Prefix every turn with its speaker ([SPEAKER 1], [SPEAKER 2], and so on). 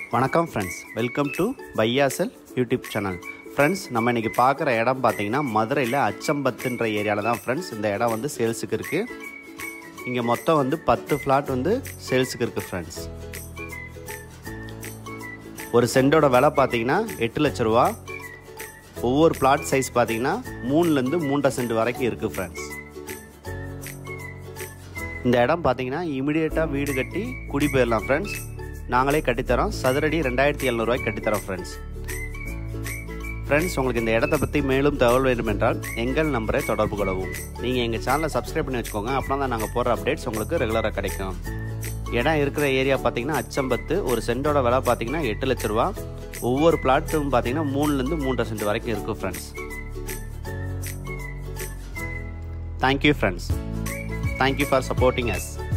[SPEAKER 1] வணக்கம் friends welcome to பையாசல் YouTube channel friends நம்ம இன்றைக்கி பார்க்குற இடம் பார்த்தீங்கன்னா மதுரையில் அச்சம்பத்துன்ற ஏரியாவில் தான் ஃப்ரெண்ட்ஸ் இந்த இடம் வந்து சேல்ஸுக்கு இருக்குது இங்கே மொத்தம் வந்து பத்து ஃப்ளாட் வந்து சேல்ஸுக்கு இருக்குது ஃப்ரெண்ட்ஸ் ஒரு சென்டோட விலை பார்த்தீங்கன்னா எட்டு லட்ச ரூபா ஒவ்வொரு பிளாட் சைஸ் பார்த்தீங்கன்னா மூணுலேருந்து மூன்றரை சென்ட் வரைக்கும் இருக்குது ஃப்ரெண்ட்ஸ் இந்த இடம் பார்த்தீங்கன்னா இமிடியேட்டாக வீடு கட்டி குடி போயிடலாம் ஃப்ரெண்ட்ஸ் நாங்களே கட்டித்தரோம் சதுரடி ரெண்டாயிரத்தி எழுநூறுவாய்க்கு கட்டித்தரோம் ஃப்ரெண்ட்ஸ் ஃப்ரெண்ட்ஸ் உங்களுக்கு இந்த இடத்த பற்றி மேலும் தகவல் வேண்டும் என்றால் எங்கள் நம்பரை தொடர்பு கொள்ளவும் நீங்கள் எங்கள் சேனலை சப்ஸ்கிரைப் பண்ணி வச்சுக்கோங்க அப்படின்னா தான் நாங்கள் போடுற அப்டேட்ஸ் உங்களுக்கு ரெகுலராக கிடைக்கும் இடம் இருக்கிற ஏரியா பார்த்தீங்கன்னா அச்சம்பத்து ஒரு சென்டோட விலை பார்த்தீங்கன்னா எட்டு லட்ச ரூபா ஒவ்வொரு பிளாட்டும் பார்த்தீங்கன்னா மூணுலேருந்து மூன்றரை சென்ட் வரைக்கும் இருக்கும் friends thank you friends thank you for supporting as